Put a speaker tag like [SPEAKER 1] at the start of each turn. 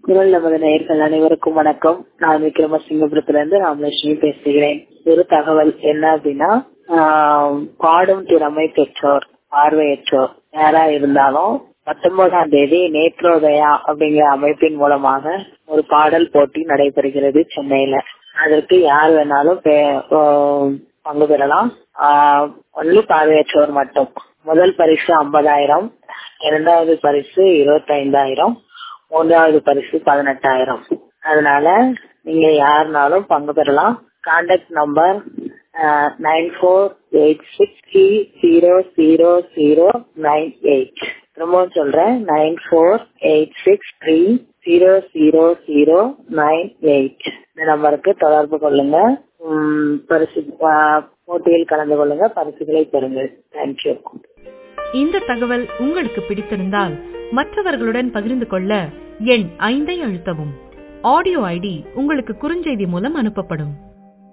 [SPEAKER 1] குரல் நமது நேயர்கள் அனைவருக்கும் வணக்கம் நான் விக்ரமசிங்கபுரத்திலிருந்து ராமலட்சுமி பேசுகிறேன் ஒரு தகவல் என்ன அப்படின்னா ஆஹ் பாடும் திறமை பெற்றோர் பார்வையற்றோர் யாரா இருந்தாலும் பத்தொன்பதாம் தேதி நேத்ரோதயா அப்படிங்கிற அமைப்பின் மூலமாக ஒரு பாடல் போட்டி நடைபெறுகிறது சென்னையில அதற்கு யார் வேணாலும் பே- ஆஹ் பங்கு பெறலாம் ஒன்லி பார்வையற்றோர் மட்டும் முதல் பரிசு ஐம்பதாயிரம் இரண்டாவது பரிசு இருபத்தைந்தாயிரம் மூன்றாவது பரிசு பதினெட்டாயிரம் அதனால நீங்க யாருனாலும் பங்கு பெறலாம் contact number nine four eight six three zero zero zero nine eight திரும்பவும் சொல்றேன் nine four eight six three zero zero zero nine eight இந்த நம்பருக்கு தொடர்பு கொள்ளுங்க உம், பரிசு ஆஹ், போட்டியில் கலந்து கொள்ளுங்க பரிசுகளை பெறுங்கள் தேங்க்யூ
[SPEAKER 2] இந்த தகவல் உங்களுக்கு பிடித்திருந்தால் மற்றவர்களுடன் பகிர்ந்து கொள்ள எண் ஐந்தை அழுத்தவும் ஆடியோ ஐடி உங்களுக்கு குறுஞ்செய்தி மூலம் அனுப்பப்படும்